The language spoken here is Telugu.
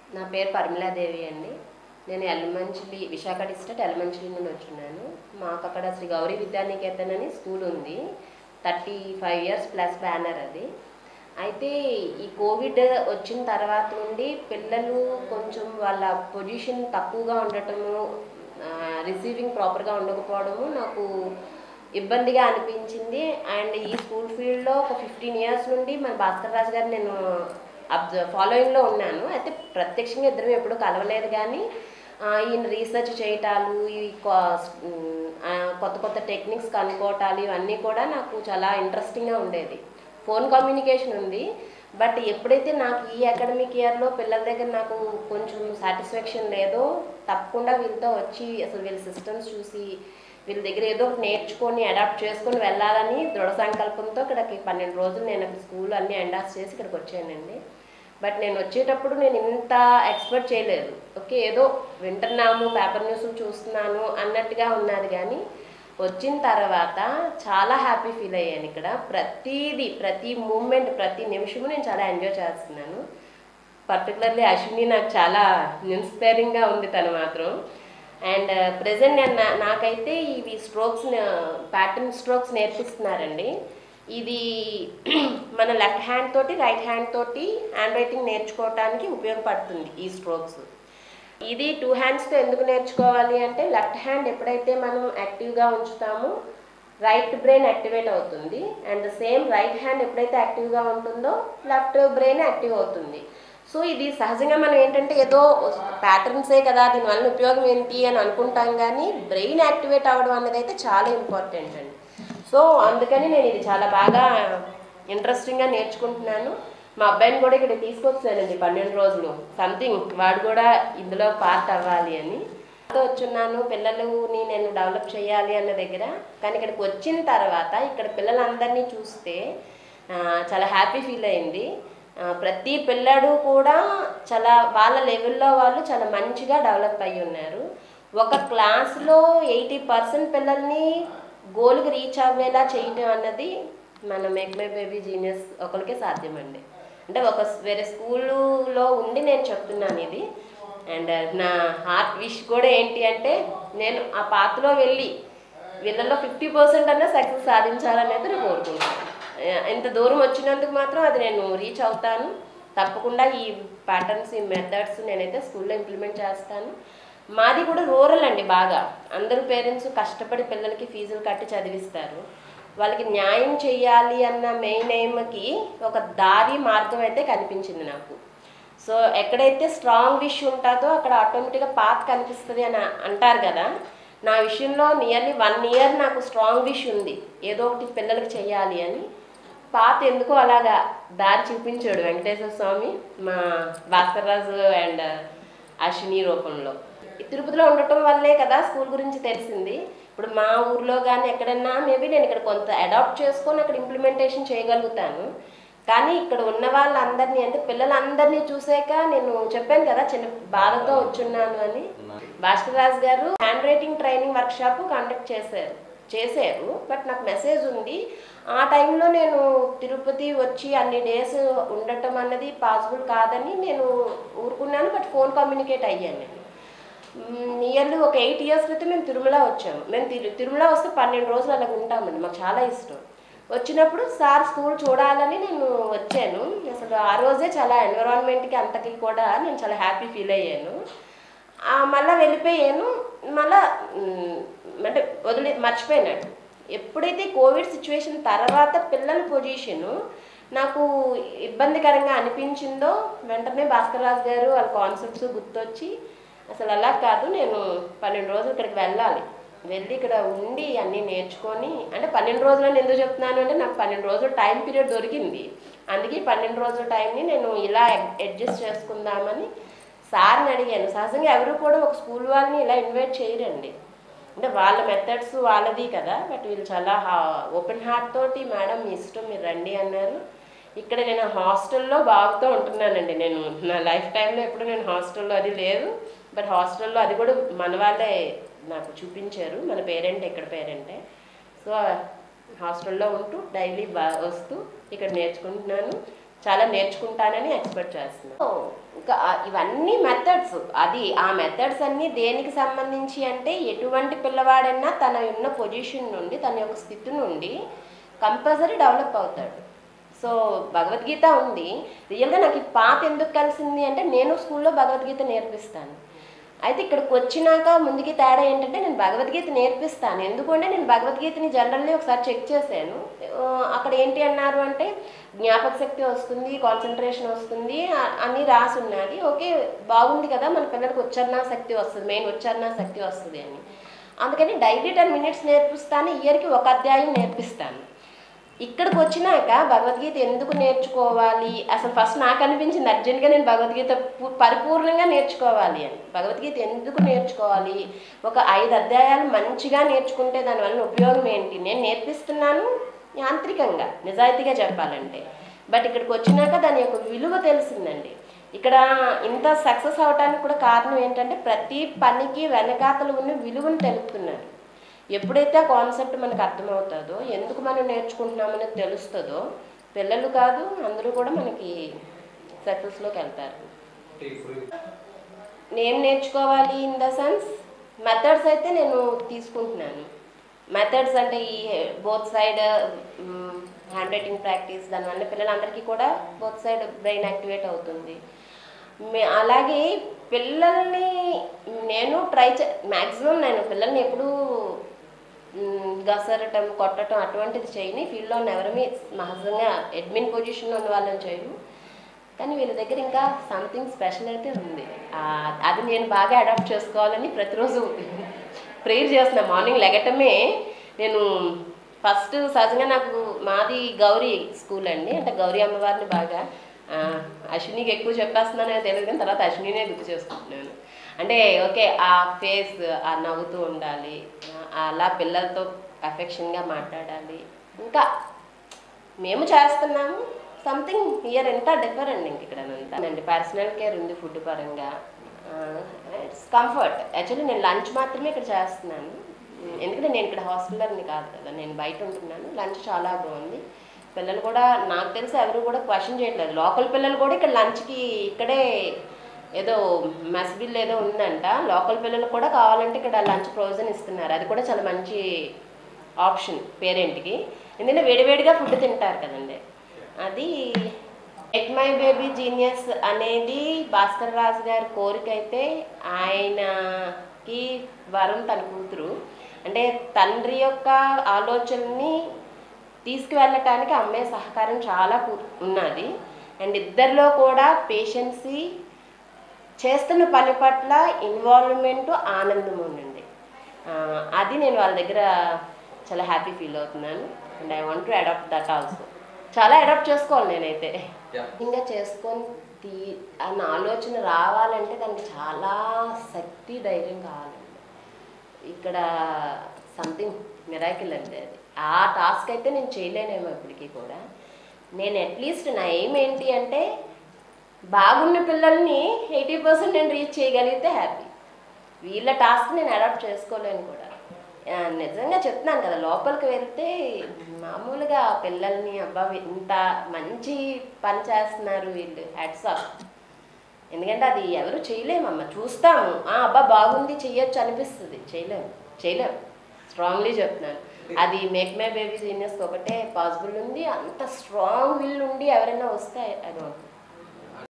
నా పేరు పరిమలాదేవి అండి నేను ఎలమంచిలి విశాఖ డిస్ట్రిక్ట్ ఎలమంచిలి నుండి వచ్చున్నాను మాకు అక్కడ శ్రీ గౌరీ విద్యానికేతన్ అని స్కూల్ ఉంది thirty five years plus banner అది అయితే ఈ కోవిడ్ వచ్చిన తర్వాత నుండి పిల్లలు కొంచెం వాళ్ళ పొజిషన్ తక్కువగా ఉండటము రిసీవింగ్ ప్రాపర్గా ఉండకపోవడము నాకు ఇబ్బందిగా అనిపించింది అండ్ ఈ స్కూల్ ఫీల్డ్లో ఒక ఫిఫ్టీన్ ఇయర్స్ నుండి మన భాస్కర్ రాజు గారు నేను అబ్జర్వ్ ఫాలోయింగ్లో ఉన్నాను అయితే ప్రత్యక్షంగా ఇద్దరం ఎప్పుడూ కలవలేదు కానీ ఆ, ఈయన రీసెర్చ్ చేయటాలు ఈ కొ- ఉమ్, ఆ, కొత్త కొత్త టెక్నిక్స్ కనుక్కోవటాలు ఇవన్నీ కూడా నాకు చాలా ఇంట్రెస్టింగ్గా ఉండేది ఫోన్ కమ్యూనికేషన్ ఉంది బట్ ఎప్పుడైతే నాకు ఈ అకాడమిక్ ఇయర్లో పిల్లల దగ్గర నాకు కొంచెం సాటిస్ఫాక్షన్ లేదో తప్పకుండా వీళ్ళతో వచ్చి అసలు వీళ్ళ సిస్టమ్స్ చూసి వీళ్ళ దగ్గర ఏదో ఒకటి నేర్చుకొని అడాప్ట్ చేసుకొని వెళ్ళాలని దృఢ సంకల్పంతో ఇక్కడికి పన్నెండు రోజులు నేను అక్కడ స్కూల్ అన్ని ఎండాస్ చేసి ఇక్కడికి వచ్చానండి బట్ నేను వచ్చేటప్పుడు నేను ఇంత ఎక్స్పెక్ట్ చేయలేదు ఓకే ఏదో వింటున్నాము పేపర్ న్యూస్లు చూస్తున్నాను అన్నట్టుగా ఉన్నది కానీ వచ్చిన తర్వాత చాలా హ్యాపీ ఫీల్ అయ్యాను ఇక్కడ ప్రతిదీ ప్రతి మూమెంట్ ప్రతి నిమిషము నేను చాలా ఎంజాయ్ చేస్తున్నాను పర్టికులర్లీ అశ్విని నాకు చాలా ఇన్స్పైరింగ్గా ఉంది తను మాత్రం అండ్ ప్రజెంట్ నేను నా- నాకైతే ఇవి స్ట్రోక్స్ ప్యాటర్న్ స్ట్రోక్స్ నేర్పిస్తున్నారండి ఇది మన లెఫ్ట్ హ్యాండ్ తోటి రైట్ హ్యాండ్ తోటి హ్యాండ్ రైటింగ్ నేర్చుకోవటానికి ఉపయోగపడుతుంది ఈ స్ట్రోక్స్ ఇది టూ హ్యాండ్స్తో ఎందుకు నేర్చుకోవాలి అంటే లెఫ్ట్ హ్యాండ్ ఎప్పుడైతే మనం యాక్టివ్గా ఉంచుతామో రైట్ బ్రెయిన్ యాక్టివేట్ అవుతుంది అండ్ సేమ్ రైట్ హ్యాండ్ ఎప్పుడైతే యాక్టివ్గా ఉంటుందో లెఫ్ట్ బ్రెయిన్ యాక్టివ్ అవుతుంది సో ఇది సహజంగా మనం ఏంటంటే ఏదో ప్యాటర్న్సే కదా దీనివల్ల ఉపయోగం ఏంటి అని అనుకుంటాం కానీ బ్రెయిన్ యాక్టివేట్ అవ్వడం అనేది అయితే చాలా ఇంపార్టెంట్ అండి సో అందుకని నేను ఇది చాలా బాగా ఇంట్రెస్టింగ్గా నేర్చుకుంటున్నాను మా అబ్బాయిని కూడా ఇక్కడ తీసుకొచ్చానండి పన్నెండు రోజులు సంథింగ్ వాడు కూడా ఇందులో పార్ట్ అవ్వాలి అని తో వచ్చున్నాను పిల్లలని నేను డెవలప్ చేయాలి అన్న దగ్గర కానీ ఇక్కడికి వచ్చిన తర్వాత ఇక్కడ పిల్లలందరినీ చూస్తే ఆ, చాలా హ్యాపీ ఫీల్ అయింది ఆ, ప్రతి పిల్లడు కూడా చాలా వాళ్ళ లెవెల్లో వాళ్ళు చాలా మంచిగా డెవలప్ అయ్యి ఉన్నారు ఒక క్లాస్లో ఎయిటీ పర్సెంట్ పిల్లల్ని గోల్కి రీచ్ అవ్వేలా చేయటం అన్నది మన మేక్ మై బేబీ జీనియస్ ఒకరికే సాధ్యమండి అంటే ఒక వేరే స్కూల్లో ఉండి నేను చెప్తున్నాను ఇది అండ్ నా హార్ట్ విష్ కూడా ఏంటి అంటే నేను ఆ పాత్రలో వెళ్ళి వీళ్ళలో ఫిఫ్టీ పర్సెంట్ అన్నా సక్సెస్ సాధించాలనేది నేను కోరుకుంటాను ఆ, ఇంత దూరం వచ్చినందుకు మాత్రం అది నేను రీచ్ అవుతాను తప్పకుండా ఈ ప్యాటర్న్స్ ఈ మెథడ్స్ నేనైతే స్కూల్లో ఇంప్లిమెంట్ చేస్తాను మాది కూడా రూరల్ అండి బాగా అందరూ పేరెంట్స్ కష్టపడి పిల్లలకి ఫీజులు కట్టి చదివిస్తారు వాళ్ళకి న్యాయం చేయాలి అన్న మెయిన్ ఎయిమ్కి ఒక దారి మార్గం అయితే కనిపించింది నాకు సో ఎక్కడైతే స్ట్రాంగ్ విష్ ఉంటుందో అక్కడ ఆటోమేటిక్గా పాత్ కనిపిస్తుంది అని అంటారు కదా నా విషయంలో నియర్లీ వన్ ఇయర్ నాకు స్ట్రాంగ్ విష్ ఉంది ఏదో ఒకటి పిల్లలకి చేయాలి అని పాత ఎందుకో అలాగా దారి చూపించాడు వెంకటేశ్వర స్వామి మా భాస్కర్ రాజు అండ్ అశ్విని రూపంలో ఈ తిరుపతిలో ఉండటం వల్లే కదా స్కూల్ గురించి తెలిసింది ఇప్పుడు మా ఊర్లో కానీ ఎక్కడన్నా మేబీ నేను ఇక్కడ కొంత అడాప్ట్ చేసుకొని అక్కడ ఇంప్లిమెంటేషన్ చేయగలుగుతాను కానీ ఇక్కడ ఉన్న వాళ్ళందరినీ అంటే పిల్లలందరినీ చూసాక నేను చెప్పాను కదా చిన్న బాధతో వచ్చున్నాను అని భాస్కర్ రాజ్ గారు hand writing training workshop conduct చేశారు చేశారు బట్ నాకు మెసేజ్ ఉంది ఆ టైంలో నేను తిరుపతి వచ్చి అన్ని డేస్ ఉండటం అన్నది పాసిబుల్ కాదని నేను ఊరుకున్నాను బట్ ఫోన్ కమ్యూనికేట్ అయ్యాను నేను నియర్లీ ఒక ఎయిట్ ఇయర్స్ క్రితం మేము తిరుమల వచ్చాము మేము తిరు తిరుమల వస్తే పన్నెండు రోజులు అలాగ ఉంటామండి మాకు చాలా ఇష్టం వచ్చినప్పుడు సార్ స్కూల్ చూడాలని నేను వచ్చాను అసలు ఆ రోజే చాలా ఎన్విరాన్మెంట్కి అంతకి కూడా నేను చాలా హ్యాపీ ఫీల్ అయ్యాను ఆ, మళ్ళా వెళ్ళిపోయాను మళ్ళా మ్, అంటే వదిలి మర్చిపోయినాడు ఎప్పుడైతే కోవిడ్ సిచ్యువేషన్ తర్వాత పిల్లల పొజిషను నాకు ఇబ్బందికరంగా అనిపించిందో వెంటనే భాస్కర్ రాజు గారు వాళ్ళ కాన్సెప్ట్స్ గుర్తొచ్చి అసలు అలా కాదు నేను పన్నెండు రోజులు ఇక్కడికి వెళ్ళాలి వెళ్ళి ఇక్కడ ఉండి అన్నీ నేర్చుకొని అంటే పన్నెండు రోజులని ఎందుకు చెప్తున్నాను అంటే నాకు పన్నెండు రోజులు టైం పీరియడ్ దొరికింది అందుకే ఈ పన్నెండు రోజుల టైంని నేను ఇలా అడ్జస్ట్ చేసుకుందామని సార్ని అడిగాను సహజంగా ఎవరు కూడా ఒక స్కూల్ వాళ్ళని ఇలా ఇన్వైట్ చేయరండి అంటే వాళ్ళ మెథడ్స్ వాళ్ళది కదా బట్ వీళ్ళు చాలా ఓపెన్ హార్ట్ తోటి మేడం మీ ఇష్టం మీరు రండి అన్నారు ఇక్కడ నేను హాస్టల్లో బాబుతో ఉంటున్నానండి నేను నా లైఫ్ టైంలో ఎప్పుడు నేను హాస్టల్లో అది లేదు బట్ హాస్టల్లో అది కూడా మన వాళ్ళే నాకు చూపించారు మన పేరెంట్ ఇక్కడ పేరెంటే సో హాస్టల్లో ఉంటూ డైలీ బా వస్తూ ఇక్కడ నేర్చుకుంటున్నాను చాలా నేర్చుకుంటానని ఎక్స్పెక్ట్ చేస్తున్నాను సో, ఇంకా ఆ- ఇవన్నీ మెథడ్స్ అది ఆ మెథడ్స్ అన్నీ దేనికి సంబంధించి అంటే ఎటువంటి పిల్లవాడైనా తన ఉన్న పొజిషన్ నుండి తన యొక్క స్థితి నుండి కంపల్సరీ డెవలప్ అవుతాడు సో భగవద్గీత ఉంది రియల్గా నాకు ఈ పాత ఎందుకు కలిసింది అంటే నేను స్కూల్లో భగవద్గీత నేర్పిస్తాను అయితే ఇక్కడికి వచ్చినాక ముందుకి తేడా ఏంటంటే నేను భగవద్గీత నేర్పిస్తాను ఎందుకంటే నేను భగవద్గీతని జనరల్లీ ఒకసారి చెక్ చేశాను ఆ, అక్కడ ఏంటి అన్నారు అంటే జ్ఞాపక శక్తి వస్తుంది కాన్సన్ట్రేషన్ వస్తుంది ఆ- అన్నీ రాసి ఉన్నది ఓకే బాగుంది కదా మన పిల్లలకు ఉచ్చారణ శక్తి వస్తుంది మెయిన్ ఉచ్చారణ శక్తి వస్తుంది అని అందుకని డైలీ టెన్ మినిట్స్ నేర్పిస్తాను ఇయర్కి ఒక అధ్యాయం నేర్పిస్తాను ఇక్కడికి వచ్చినాక భగవద్గీత ఎందుకు నేర్చుకోవాలి అసలు ఫస్ట్ నాకు అనిపించింది అర్జెంట్గా నేను భగవద్గీత పు- పరిపూర్ణంగా నేర్చుకోవాలి అని భగవద్గీత ఎందుకు నేర్చుకోవాలి ఒక ఐదు అధ్యాయాలు మంచిగా నేర్చుకుంటే దానివల్ల ఉపయోగం ఏంటి నేను నేర్పిస్తున్నాను యాంత్రికంగా నిజాయితీగా చెప్పాలంటే బట్ ఇక్కడికి వచ్చినాక దాని యొక్క విలువ తెలిసిందండి ఇక్కడ ఇంత సక్సెస్ అవడానికి కూడా కారణం ఏంటంటే ప్రతి పనికి వెనకాతలు ఉన్న విలువను తెలుపుతున్నారు ఎప్పుడైతే ఆ కాన్సెప్ట్ మనకు అర్థమవుతుందో ఎందుకు మనం నేర్చుకుంటున్నామనేది తెలుస్తుందో పిల్లలు కాదు అందరూ కూడా మనకి సక్సెస్లోకి వెళ్తారు నేను నేర్చుకోవాలి ఇన్ ద సెన్స్ మెథడ్స్ అయితే నేను తీసుకుంటున్నాను మెథడ్స్ అంటే ఈ both side hand writing practice దానివల్ల పిల్లలందరికీ కూడా బోత్ సైడ్ బ్రెయిన్ యాక్టివేట్ అవుతుంది మే- అలాగే పిల్లల్ని నేను ట్రై చే మ్యాక్సిమం నేను పిల్లల్ని ఎప్పుడూ మ్, గసరటం కొట్టడం అటువంటిది చేయని ఫీల్డ్లో ఎవరిమీ సహజంగా అడ్మిన్ పొజిషన్లో ఉన్న వాళ్ళని చేయను కానీ వీళ్ళ దగ్గర ఇంకా సంథింగ్ స్పెషల్ అయితే ఉంది ఆ, అది నేను బాగా అడాప్ట్ చేసుకోవాలని ప్రతిరోజు ప్రేయర్ చేస్తున్నా మార్నింగ్ లెగటమే నేను ఫస్ట్ సహజంగా నాకు మాది గౌరీ స్కూల్ అండి అంటే గౌరీ అమ్మవారిని బాగా ఆ, అశ్వినికి ఎక్కువ చెప్పేస్తున్నానో తెలియదు కానీ తర్వాత అశ్వినినే గుర్తు చేసుకుంటున్నాను అంటే ఓకే ఆ ఫేస్ ఆ నవ్వుతూ ఉండాలి ఆ, అలా పిల్లలతో అఫెక్షన్గా మాట్లాడాలి ఇంకా మేము చేస్తున్నాము సంథింగ్ ఇయర్ ఎంత డిఫరెంట్ ఇంక ఇక్కడ అండి పర్సనల్ కేర్ ఉంది ఫుడ్ పరంగా ఇట్స్ కంఫర్ట్ యాక్చువల్లీ నేను లంచ్ మాత్రమే ఇక్కడ చేస్తున్నాను ఎందుకంటే నేను ఇక్కడ హాస్టలర్ని కాదు కదా నేను బయట ఉంటున్నాను లంచ్ చాలా బాగుంది పిల్లలు కూడా నాకు తెలిసి ఎవరు కూడా క్వశ్చన్ చేయట్లేదు లోకల్ పిల్లలు కూడా ఇక్కడ లంచ్కి ఇక్కడే ఏదో మెస్ బిల్ ఏదో ఉందంట లోకల్ పిల్లలు కూడా కావాలంటే ఇక్కడ లంచ్ ప్రొవిజన్ ఇస్తున్నారు అది కూడా చాలా మంచి ఆప్షన్ పేరెంట్కి ఎందుకంటే వేడివేడిగా ఫుడ్ తింటారు కదండి అది ఎట్ మై బేబీ జీనియస్ అనేది భాస్కర్ రాజు గారి కోరిక అయితే ఆయనకి వరం తన కూతురు అంటే తండ్రి యొక్క ఆలోచనని తీసుకువెళ్ళటానికి అమ్మాయి సహకారం చాలా కు- ఉన్నది అండ్ ఇద్దరిలో కూడా పేషెన్సీ చేస్తున్న పని పట్ల ఇన్వాల్వ్మెంట్ ఆనందం ఉండండి ఆ, అది నేను వాళ్ళ దగ్గర చాలా హ్యాపీ ఫీల్ అవుతున్నాను and I want to adapt that also చాలా అడాప్ట్ చేసుకోవాలి నేనైతే ఇంకా చేసుకొని తీ అన్న ఆలోచన రావాలంటే దానికి చాలా శక్తి ధైర్యం కావాలండి ఇక్కడ సంథింగ్ మిరాకిల్ అంటే అది ఆ టాస్క్ అయితే నేను చేయలేనేమో ఇప్పటికీ కూడా నేను అట్లీస్ట్ నా ఎయిమ్ ఏంటి అంటే బాగున్న పిల్లల్ని ఎయిటీ పర్సెంట్ నేను రీచ్ చేయగలిగితే హ్యాపీ వీళ్ళ టాస్క్ నేను అడాప్ట్ చేసుకోలేను కూడా ఆ, నిజంగా చెప్తున్నాను కదా లోపలికి వెళ్తే మామూలుగా పిల్లల్ని అబ్బా ఇంత మంచి పని చేస్తున్నారు వీళ్ళు హ్యాట్స్ ఆఫ్ ఎందుకంటే అది ఎవరు చేయలేమమ్మ చూస్తాము ఆ అబ్బా బాగుంది చెయ్యొచ్చు అనిపిస్తుంది చేయలేము చేయలేము స్ట్రాంగ్లీ చెప్తున్నాను అది మేక్ మై బేబీ జీనియస్కి ఒకటే పాసిబుల్ ఉంది అంత స్ట్రాంగ్ విల్ ఉండి ఎవరైనా వస్తే ఐ డోంట్